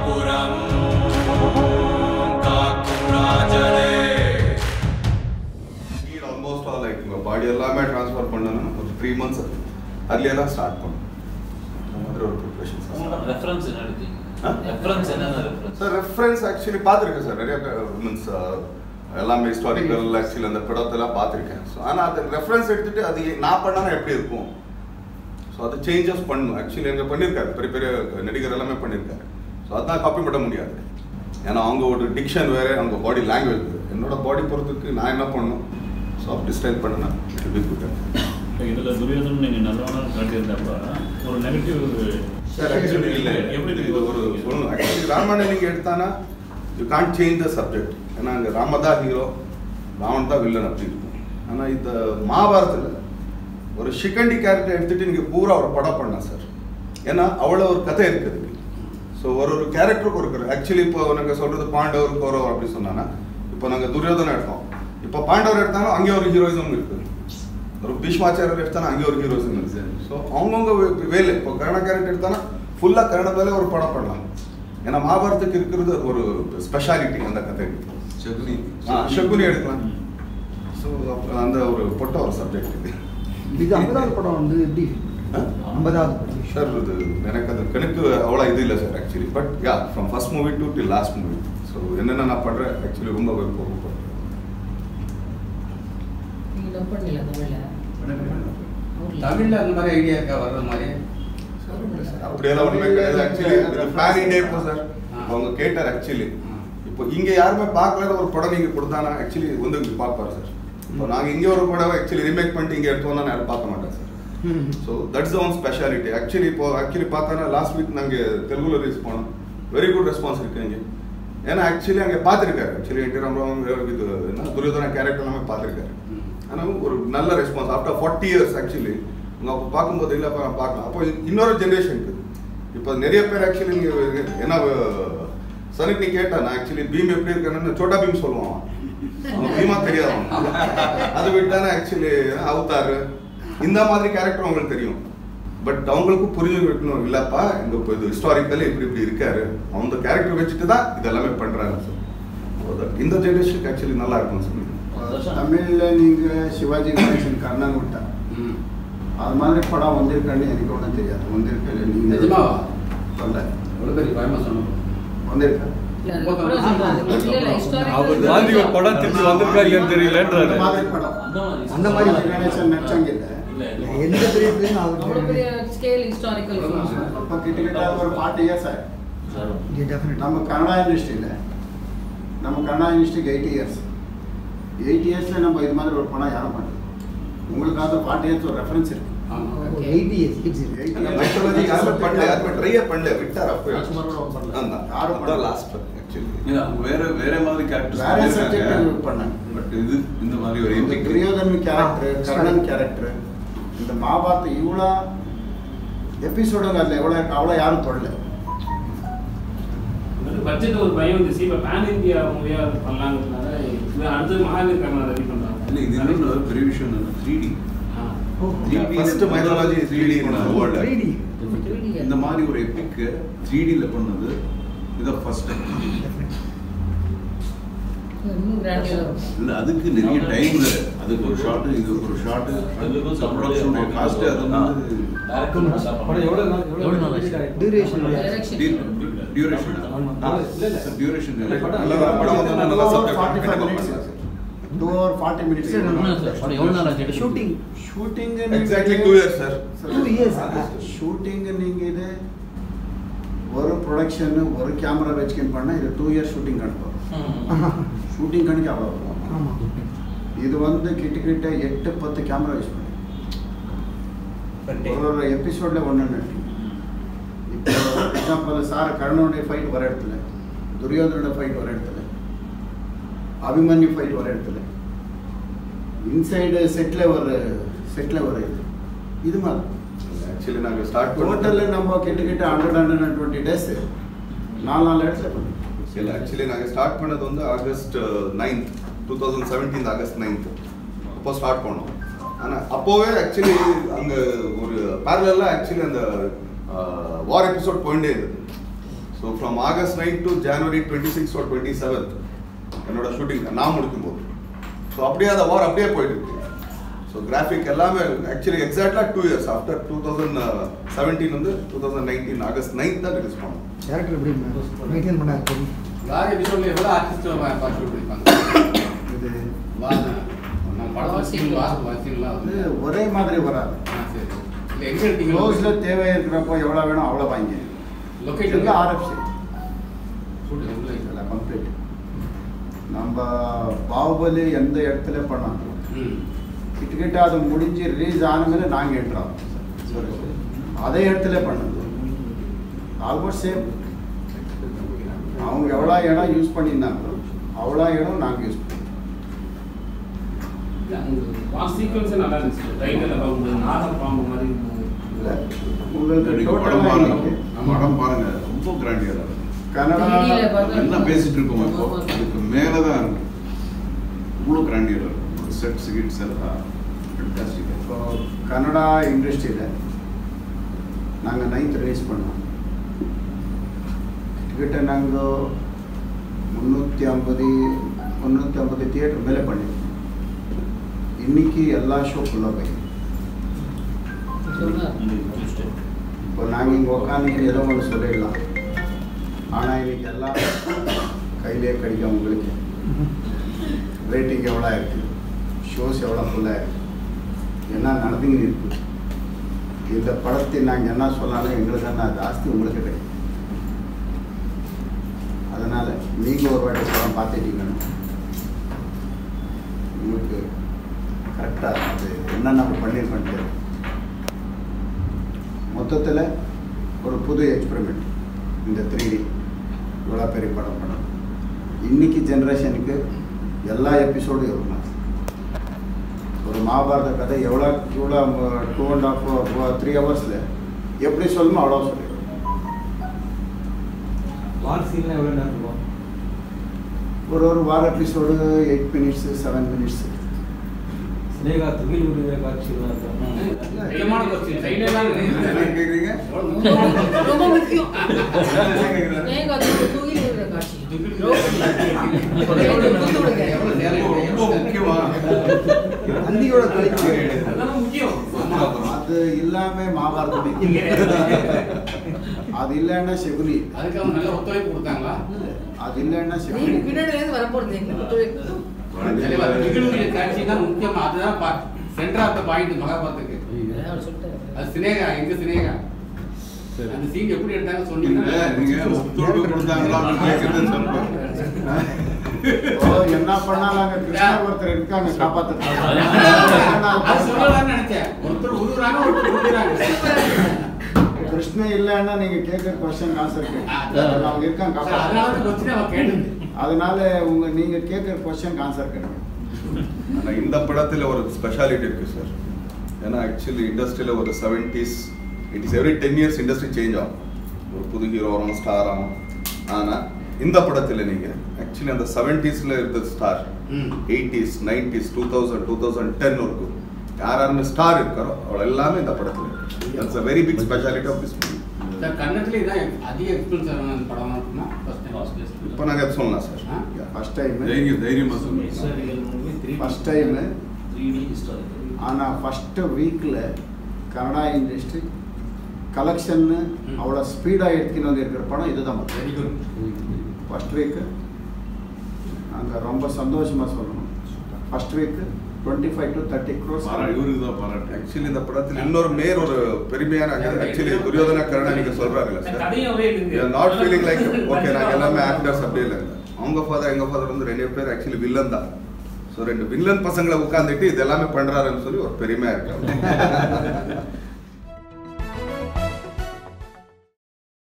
அந்தப்புறம் காக்கும் ராஜனே NEET almost all like உங்கள் பாடி எல்லாமே ட்ரான்ஸ்ஃபர் பண்ணணும்னா ஒரு த்ரீ மந்த்ஸ் அதுலேயே தான் ஸ்டார்ட் பண்ணணும் அந்த மாதிரி ஒரு ப்ரிப்ரேஷன் ரெஃபரன்ஸ் என்ன எடுத்தீங்க ஆ? ரெஃபரன்ஸ் என்னென்ன ரெஃபரன்ஸ் சார் ரெஃபரன்ஸ் ஆக்சுவலி பார்த்துருக்கேன் சார் நிறைய மீன்ஸ் எல்லாமே ஹிஸ்டாரிக்கல் ஆக்சுவலி அந்த படத்தெல்லாம் பார்த்துருக்கேன் ஸோ ஆனால் அது ரெஃபரன்ஸ் எடுத்துட்டு அது நான் பண்ணனா எப்படி இருக்கும் ஸோ அது சேஞ்சஸ் பண்ணணும் ஆக்சுவலி எங்கே பண்ணியிருக்காரு பெரிய பெரிய நடிகர் எல்லாமே பண்ணியிருக்காரு ஸோ அதான் காப்பி பண்ண முடியாது ஏன்னா அவங்க ஒரு டிக்ஷன் வேறு அவங்க பாடி லாங்குவேஜ் வேறு என்னோட பாடி பொறுத்துக்கு நான் என்ன பண்ணணும் ஸோ அப்படி ஸ்டைல் பண்ணேன்னா இட் பி குட் இதுல துரியோதன் நீங்க நல்லவனா காட்டியிருந்தப்ப ஒரு நெகட்டிவ் சார் ஆக்சுவலி இல்லை எப்படி இது ஒரு சொல்லணும் ஆக்சுவலி ராமாயணம் நீங்கள் எடுத்தானா you can't change the subject ஏன்னா அங்கே ராமதா ஹீரோ ராவன் தான் வில்லன் அப்படி இருக்கும் ஆனால் இந்த மகாபாரத்தில் ஒரு ஷிகண்டி கேரக்டர் எடுத்துட்டு நீங்கள் பூரா ஒரு படம் பண்ணலாம் சார் ஏன்னா அவ்வளோ ஒரு கதை இருக்குது ஸோ ஒரு ஒரு கேரக்டருக்கு ஒரு ஆக்சுவலி இப்போ நாங்கள் சொல்கிறது பாண்டவர் கௌரவர் அப்படி சொன்னானா இப்போ நாங்கள் துரியோதனை எடுத்தோம் இப்போ பாண்டவர் எடுத்தாலும் அங்கே ஒரு ஹீரோயிசம் இருக்குது ஒரு பீஷ்மாச்சாரியர் எடுத்தானா அங்கே ஒரு ஹீரோயிசம் இருக்குது ஸோ அவங்கவுங்க வே- வேலை இப்போ கர்ண கேரக்டர் எடுத்தானா ஃபுல்லாக கர்ண வேலை ஒரு படம் பண்ணலாம் ஏன்னா மகாபாரத்துக்கு இருக்கிறது ஒரு ஸ்பெஷாலிட்டி அந்த கதைக்கு சகுனி ஆ சகுனி எடுக்கலாம் ஸோ அந்த ஒரு பொட்ட ஒரு சப்ஜெக்ட் இது இது ஐம்பதாவது படம் வந்து எப்படி ஆ? ஐம்பதாவது படம் சார் இது எனக்கு அது கணக்கு அவ்வளோ இது இல்லை sir actually but yeah from first movie to the last movie so என்னென்ன நான் பண்ணுறேன் ஆக்சுவலி ரொம்ப விருப்பம் பண்ணுறேன் நீங்க டப் பண்ணல தமிழ்ல ஊர்ல. தமிழ்ல அந்த மாதிரி ஐடியா இருக்கா வர்ற மாதிரி அப்படியெல்லாம் ஒன்றுமே கிடையாது ஆக்சுவலி இது பேன் இண்டியா இப்போ சார் அவங்க கேட்டார் ஆக்சுவலி இப்போ இங்கே யாருமே பார்க்கலாத ஒரு படம் நீங்கள் கொடுத்தானா ஆக்சுவலி வந்து இங்க பார்ப்பார் சார் இப்போ நாங்கள் இங்கே ஒரு படம் ஆக்சுவலி ரீமேக் பண்ணிட்டு இங்கே எடுத்து வந்தா யாரும் பார்க்க மாட்டேன் sir so that's one speciality actually இப்போ ஆக்சுவலி பார்த்தோன்னா லாஸ்ட் வீக் நாங்கள் தெலுங்குல ரிலீஸ் பண்ணோம் வெரி குட் ரெஸ்பான்ஸ் இருக்கு இங்கே ஏன்னா ஆக்சுவலி அங்கே பார்த்துருக்காரு ஆக்சுவலி என் டி ராமராவ் இது என்ன துரியோதன கேரக்டர் எல்லாமே பார்த்துருக்காரு ஆனால் ஒரு நல்ல response after forty years actually உங்க அப்போ பார்க்கும்போது இல்லை அப்போ நான் பார்க்கலாம் அப்போ இன்னொரு ஜென்ரேஷன் இருக்குது இப்போ நிறைய பேர் ஆக்சுவலி நீங்கள் என்ன சனிக்கு நீ கேட்டா நான் ஆக்சுவலி பீம் எப்படி இருக்கான்னு சோட்டா பீம் சொல்லுவான் அவன். அவன் பீமா தெரியாது அவனுக்கு. அது விட்டானா ஆக்சுவலி அவதார் இந்த மாதிரி கேரக்டர் அவங்களுக்கு தெரியும் பட் அவங்களுக்கும் புரிஞ்சு வைக்கணும் இல்லப்பா இந்த இப்போ இது ஹிஸ்டாரிக்கலி இப்படி இப்படி இருக்காரு அந்த கேரக்டர் வச்சுட்டு தான் இதெல்லாமே பண்றாங்க சார் இந்த ஜென்ரேஷனுக்கு ஆக்சுவலி நல்லா இருக்கும் சார் தமிழ்ல நீங்க சிவாஜி கணேசன் கர்ணன் விட்டா ம். அது மாதிரி படம் வந்திருக்கான்னு எனக்கு ஒன்றும் தெரியாது வந்திருக்கு நீங்க நிஜமாவா? சொல்ல எவ்வளவு பெரிய பயமா சொன்னோம் வந்திருக்கா இல்ல, அது கூட சொல்றாங்க. இல்ல, இல்ல, historical அவர் மாதிரி ஒரு படம் திருப்பி வந்திருக்கா இல்லையான்னு தெரியலன்றாரு அந்த மாதிரி படம் அந்த மாதிரி அந்த மாதிரி சிவாஜி கணேசன் நடிச்சாங்க இல்ல இல்ல இல்ல எந்த பெரிய பிள்ளைங்க அவ்வளவு பெரிய அவருக்கு ஸ்கேல் ஹிஸ்டாரிக்கல் இப்போ கிட்டத்தட்ட ஒரு ஃபார்ட்டி இயர்ஸ் ஆயிடும் Yeah, definitely. நம்ம கன்னடா இண்டஸ்ட்ரியில் நம்ம கன்னடா இண்டஸ்ட்ரிக்கு எயிட்டி இயர்ஸ் எயிட் இயர்ஸில் நம்ம இது மாதிரி ஒரு படம் யாரும் பண்ணல உங்களுக்காக ஃபார்ட்டி இயர்ஸ் ஒரு ரெஃபரன்ஸ் இருக்கு ஆமா Oh, 80 years, kids இருக்கு. 80 அந்த years. மைத்தாலஜி யாருமே பண்ணல யாருமே ட்ரையே பண்ணல விட்டார் அப்போ ராஜ்குமாரோட பண்ணல. அதான் யாரும் பண்ணல. லாஸ்ட் ஆக்சுவலி இல்ல, அவங்க வேற வேற மாதிரி கேரக்டர் வேற subject பண்ணாங்க. பட் இது இந்த மாதிரி ஒரு இந்த epic. Duryodhan character Ah, Karnan sorry. Character இந்த மகாபாரத் இவ்வளோ எபிசோடுங்க அதில் எவ்வளோ இருக்கு அவ்வளோ யாரும் தொடல பட்ஜெட் ஒரு பயம் வந்துச்சு இப்போ பேன் இந்தியா மூவியா பண்ணலாங்கிறதுனால இது அடுத்தது மகாவீர் கர்ணா ரெடி இல்ல இது இன்னொரு பண்றாங்க பெரிய விஷயம் என்னன்னா 3D Oh, 3D first mythology 3D in world 3D. இந்த மாதிரி ஒரு எபிக் 3D ல பண்ணது இதான் ஃபர்ஸ்ட் டைம் இன்னும் கிராண்டியரா இல்ல அதுக்கு நிறைய டைம் வேற அதுக்கு ஒரு ஷாட் இது ஒரு ஷாட் அதுக்கும் ப்ரொடக்ஷன் காஸ்ட் அது வந்து Duration. Direction. டியூரேஷன் டியூரேஷன் நல்ல படம் வந்து நல்ல subject forty five minutes two hour forty minutes Shooting. Shooting exactly two years sir Two years. Shooting நீங்க இது ஒரு ப்ரொடக்ஷன் ஒரு கேமரா வச்சுக்கின்னு பண்ணால் இது டூ இயர்ஸ் ஷூட்டிங் கணக்கு ஆஹா. ஷூட்டிங் கணக்கு அவ்வளோ வரும் ஆமா. இது வந்து கிட்ட கிட்ட எட்டு பத்து கேமரா யூஸ் பண்ணி ஒரு ஒரு எபிசோட்ல ஒன்று இப்போ எக்ஸாம்பிள் சார் கர்ணனுடைய ஃபைட் வர இடத்துல துரியோதனோட ஃபைட் வர இடத்துல அபிமன்யு ஃபைட் வர இடத்துல இன்சைடு செட்டில் ஒரு செட்டில் ஒரு இது இது மாதிரி ஆக்சுவலி நாங்க ஸ்டார்ட் டோட்டல் நம்ம கிட்ட கிட்ட hundred hundred and twenty days நாலு நாலு இடத்துல பண்ணோம் இல்ல ஆக்சுவலி நாங்க ஸ்டார்ட் பண்ணது வந்து August ninth two thousand seventeen August ninth அப்போ ஸ்டார்ட் பண்ணோம் ஆனா அப்போவே ஆக்சுவலி அங்க ஒரு பேரலா ஆக்சுவலி அந்த வார் எபிசோட் போயிட்டே இருந்தது so from August nine to January twenty six ஒரு டுவெண்ட்டி செவன்த் என்னோட ஷூட்டிங் நான் முடிக்கும்போது ஸோ அப்படியே அந்த வார் அப்படியே போயிட்டு இருக்கு ஸோ கிராஃபிக் எல்லாமே ஆக்சுவலி எக்ஸாக்டாக two years after two thousand seventeen வந்து two thousand nineteen August ninth தான் ரிலீஸ் பண்ணோம் கேரக்டர் எப்படி மெயின்டைன் பண்ண இருக்கு லாரி எபிசோட்ல எவ்வளோ ஆர்டிஸ்ட் பார்த்து பண்ணிருப்பாங்க இது நம்ம படம் சீன் வாசல் சீன்லாம் இது வந்து ஒரே மாதிரி வராது ஆ, சரி இல்லை எங்கே எடுத்தீங்க க்ளோஸ்ல தேவை இருக்கிறப்போ எவ்வளோ வேணும் அவ்வளோ வாங்கி லொக்கேஷன் எல்லாம் ஆர்எஃப்சி ஷூட்டிங் எவ்வளோ இதெல்லாம் கம்ப்ளீட் நம்ம பாகுபலி எந்த இடத்துல பண்ணோம் ம் கிட்டக்கிட்ட அது முடிஞ்சு ரிலீஸ் ஆன மேலே நாங்கள் என்ட்ரோம் அதே இடத்துல பண்ணது ஆல்மோஸ்ட் சேம் அவங்க எவ்வளோ இடம் யூஸ் பண்ணியிருந்தாங்களோ அவ்வளோ இடம் நாங்கள் யூஸ் பண்ணோம் வாஸ் சீக்வன்ஸே நல்லா இருந்துச்சு டைட்டில் பார்க்கும்போது நாகர் பாம்பு மாதிரி இல்லை உங்களுக்கு நீங்க படம் டோட்டலாக பாருங்க இன்னைக்கு நம்ம படம் பாருங்க ரொம்ப கிராண்டியரா இருக்கு கன்னடா திடீர்னு பார்த்தா- என்ன பேசிட்டு இருக்கோம் இப்போ அதுக்கு மேலே தான் இருக்கு இவ்வளோ கிராண்டியரா இருக்கு செட்ஸ் கிட்ஸ் எல்லாம் ஃபென்டாஸ்டிக் இப்போ கன்னடா இண்டஸ்ட்ரியில் நாங்கள் நைன்த் ரிலீஸ் பண்ணோம் கிட்ட நாங்கள் முந்நூற்றி ஐம்பது முந்நூற்றி ஐம்பது தியேட்டர் மேலே பண்ணியிருக்கோம் இன்னைக்கு எல்லா ஷோ ஃபுல்லாக போய் இப்போ நாங்கள் இங்கே உட்காந்து ஏதோ ஒன்று சொல்லிடலாம் ஆனால் இன்னைக்கு எல்லாம் கையிலே கிடைக்கும் உங்களுக்கு ரேட்டிங் எவ்வளோ இருக்குது ஷோஸ் எவ்வளோ ஃபுல்லாக இருக்குது என்ன நடந்துங்க இருக்கு இந்த படத்தை நாங்கள் என்ன சொன்னாலும் எங்களுக்கு என்ன ஜாஸ்தி உங்களுக்கு கிடைக்கும் அதனால் நீங்கள் ஒரு வாட்டி படம் பார்த்துட்டீங்கன்னா உங்களுக்கு கரெக்டாக அது என்ன நம்ம பண்ணியிருக்கோம் தெரியும் மொத்தத்தில் ஒரு புது எக்ஸ்பெரிமெண்ட் இந்த த்ரீ டி இவ்வளோ பெரிய படம் படம் இன்னைக்கு ஜென்ரேஷனுக்கு எல்லா எபிசோடும் இருக்கும் ஒரு மகாபாரத கதை எவ்வளோ இவ்வளோ டூ அண்ட் ஹாஃப் த்ரீ ஹவர்ஸில் எப்படி சொல்லணுமோ அவ்வளோ சொல்லிடுறோம் வார் சீன்லாம் எவ்வளோ நேரம் இருக்கும் ஒரு ஒரு வார episode eight minutes seven minutes Sneha துகில் உருவே காட்சிகள்லாம் இருக்கும் முக்கியமான கொஸ்டின் சைடெல்லாம் என்ன கேக்குறீங்க ரொம்ப முக்கியம் ஏங்க அது ஒரு தூக்கில் விழுற காட்சி குத்து விடுங்க. ரொம்ப முக்கியமா நந்தியோட கழிச்சு அதெல்லாம் முக்கியம் அது இல்லாமல் மகாபாரதம் அது இல்லைன்னா செகுலி அதுக்கு அவங்க நல்ல ஒத்துழைப்பு கொடுத்தாங்களா அது இல்லைன்னா செகுலி நீங்க பின்னாடில இருந்து வரப்போறது எங்க ஒத்துழைப்பு தெளிவா நிகழ்வுடைய காட்சி தான் முக்கியமா அதுதான் சென்டர் ஆஃப் த பாயிண்ட் மகாபாரத்துக்கு அவர் சொல்லிட்டாரு. அது சினேகா எங்க சினேகா அந்த சீன் எப்படி எடுத்தாங்க இல்ல, சொன்னீங்கன்னா நீங்க ஒத்துழைப்பு கொடுத்தாங்களா அப்படின்னு கேட்கறது சொல்றேன் ஓ என்ன பண்ணாலும் அங்கே கிருஷ்ணர் ஒருத்தர் இருக்காங்க அது காப்பாற்ற சொல்லலாம்னு நினைச்சேன் ஒருத்தர் உருவுறாங்க ஒருத்தர் உருவுறாங்க கிருஷ்ணன் இல்லைன்னா நீங்க கேட்குற கொஸ்டின் ஆன்சர் அவங்க இருக்காங்க சரி, அதனால தான் காப்பாற்ற கொஸ்டின் அவன் கேட்டது அதனால உங்க நீங்க கேட்குற கொஸ்டின் ஆன்சர் கிடைக்கும் ஆனா இந்த படத்துல ஒரு ஸ்பெஷாலிட்டி இருக்கு சார் ஏன்னா ஆக்சுவலி இண்டஸ்ட்ரியில ஒரு seventies it is every ten years industry change ஆகும் ஒரு புது ஹீரோ வரும் ஸ்டார் ஆகும் ஆனா இந்த படத்துல நீங்க ஆக்சுவலி அந்த செவன்டிஸ்ல இருந்த ஸ்டார் ம். Eighties nineties two thousand two thousand ten இருக்கும் யார் யாருமே ஸ்டார் இருக்காரோ அவள் எல்லாமே இந்த படத்துல it's a very big speciality of this movie sir கன்னடத்துல இதான் அதிக எக்ஸ்பென்ஸ் ஆன படம் அப்படின்னா ஃபர்ஸ்ட் டைம் இப்போ நாங்க சொல்லலாம் சார் ஆ? ஃபர்ஸ்ட் டைம் தைரியம் தைரியமா சொல்லுங்க First time. Three D historical ஆனா ஃபர்ஸ்ட் வீக்ல கன்னடா இண்டஸ்ட்ரி கலெக்ஷன் அவ்வளோ ஸ்பீடாக எடுத்துன்னு வந்து இருக்கிற படம் இதுதான் வெரி குட் ஃபர்ஸ்ட் வீக்கு நாங்கள் ரொம்ப சந்தோஷமாக சொல்லணும் ஃபர்ஸ்ட் வீக்கு twenty five to thirty gross பாரா இவருக்கு தான் பாராட்டு ஆக்சுவலி இந்த படத்துல இன்னொரு மேல் ஒரு பெருமையான ஆக்சுவலி துரியோதன கருணா நீங்க சொல்றாருல்ல சார் கதையும் ஒரே இருக்கு நாட் ஃபீலிங் லைக் ஓகே நாங்க எல்லாமே ஆக்டர்ஸ் அப்படியே இல்லை அவங்க ஃபாதர் எங்க ஃபாதர் வந்து ரெண்டு பேர் ஆக்சுவலி வில்லன் தான் ஸோ ரெண்டு வில்லன் பசங்களை உட்காந்துட்டு இது எல்லாமே பண்றாருன்னு சொல்லி ஒரு பெருமையா இருக்கு